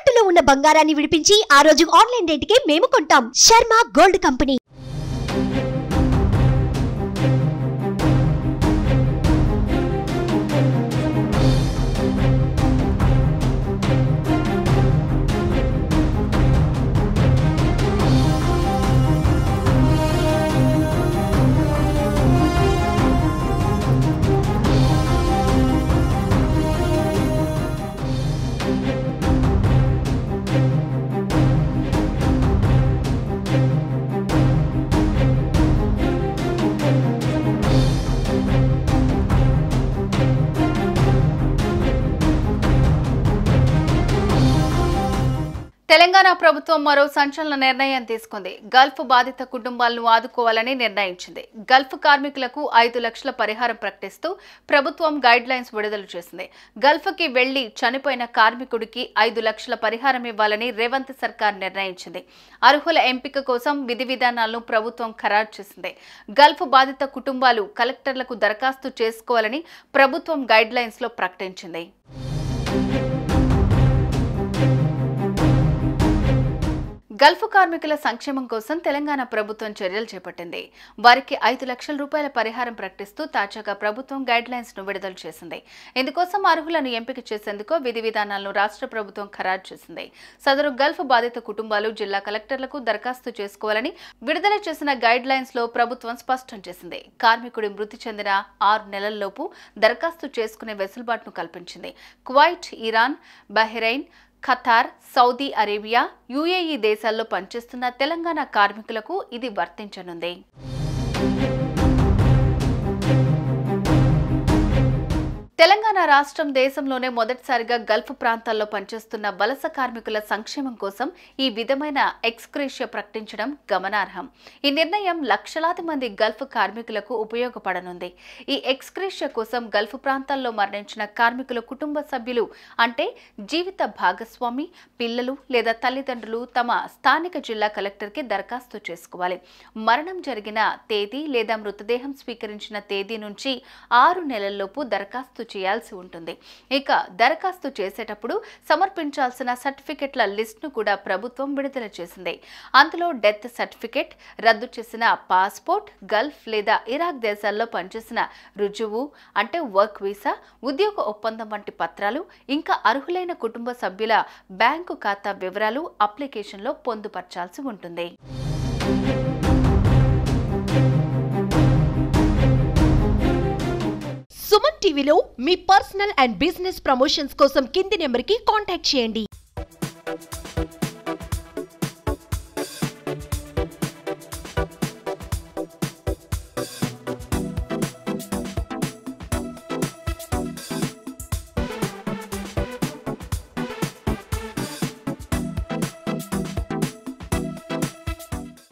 తాకట్టులో ఉన్న బంగారాన్ని విడిపించి ఆ రోజు ఆన్లైన్ రేటుకే మేము కొంటాం శర్మ గోల్డ్ కంపెనీ తెలంగాణ ప్రభుత్వం మరో సంచలన నిర్ణయం తీసుకుంది గల్ఫ్ బాధిత కుటుంబాలను ఆదుకోవాలని నిర్ణయించింది గల్ఫ్ కార్మికులకు ఐదు లక్షల పరిహారం ప్రకటిస్తూ ప్రభుత్వం గైడ్ లైన్స్ విడుదల చేసింది గల్ఫ్కి వెళ్లి చనిపోయిన కార్మికుడికి ఐదు లక్షల పరిహారం ఇవ్వాలని రేవంత్ సర్కార్ నిర్ణయించింది అర్హుల ఎంపిక కోసం విధి విధానాలను ప్రభుత్వం ఖరారు చేసింది గల్ఫ్ బాధిత కుటుంబాలు కలెక్టర్లకు దరఖాస్తు చేసుకోవాలని ప్రభుత్వం గైడ్ లైన్స్ లో ప్రకటించింది గల్ఫ్ కార్మికుల సంక్షేమం కోసం తెలంగాణ ప్రభుత్వం చర్యలు చేపట్టింది వారికి ఐదు లక్షల రూపాయల పరిహారం ప్రకటిస్తూ తాజాగా ప్రభుత్వం గైడ్ లైన్స్ ను విడుదల చేసింది ఇందుకోసం అర్హులను ఎంపిక చేసేందుకు విధి విధానాలను రాష్ట్ర ప్రభుత్వం ఖరారు చేసింది సదరు గల్ఫ్ బాధిత కుటుంబాలు జిల్లా కలెక్టర్లకు దరఖాస్తు చేసుకోవాలని విడుదల చేసిన గైడ్ లైన్స్ లో ప్రభుత్వం స్పష్టం చేసింది కార్మికుడి మృతి చెందిన ఆరు నెలల్లోపు దరఖాస్తు చేసుకునే వెసులుబాటును కల్పించింది Kuwait Iran Bahrain Qatar Saudi Arabia UAE దేశాల్లో పనిచేస్తున్న తెలంగాణ కార్మికులకు ఇది వర్తించనుంది తెలంగాణ రాష్ట్రం దేశంలోనే మొదటిసారిగా గల్ఫ్ ప్రాంతాల్లో పనిచేస్తున్న వలస కార్మికుల సంక్షేమం కోసం ఈ విధమైన ఎక్స్క్రేషియా ప్రకటించడం గమనార్హం ఈ నిర్ణయం లక్షలాది మంది గల్ఫ్ కార్మికులకు ఉపయోగపడనుంది ఈ ఎక్స్క్రేషియా కోసం గల్ఫ్ ప్రాంతాల్లో మరణించిన కార్మికుల కుటుంబ సభ్యులు అంటే జీవిత భాగస్వామి పిల్లలు లేదా తల్లిదండ్రులు తమ స్థానిక జిల్లా కలెక్టర్కి దరఖాస్తు చేసుకోవాలి మరణం జరిగిన తేదీ లేదా మృతదేహం స్వీకరించిన తేదీ నుంచి ఆరు నెలల్లోపు దరఖాస్తు చేయాల్సి ఉంటుంది ఇక దరఖాస్తు చేసేటప్పుడు సమర్పించాల్సిన సర్టిఫికెట్ల లిస్ట్ను కూడా ప్రభుత్వం విడుదల చేసింది అందులో డెత్ సర్టిఫికెట్ రద్దు చేసిన పాస్పోర్ట్ గల్ఫ్ లేదా ఇరాక్ దేశాల్లో పనిచేసిన రుజువు అంటే వర్క్ వీసా ఉద్యోగ ఒప్పందం వంటి పత్రాలు ఇంకా అర్హులైన కుటుంబ సభ్యుల బ్యాంకు ఖాతా వివరాలు అప్లికేషన్లో పొందుపరచాల్సి ఉంటుంది సుమన్ టీవీలో మీ పర్సనల్ అండ్ బిజినెస్ ప్రమోషన్స్ కోసం కింది నెంబర్కి కాంటాక్ట్ చేయండి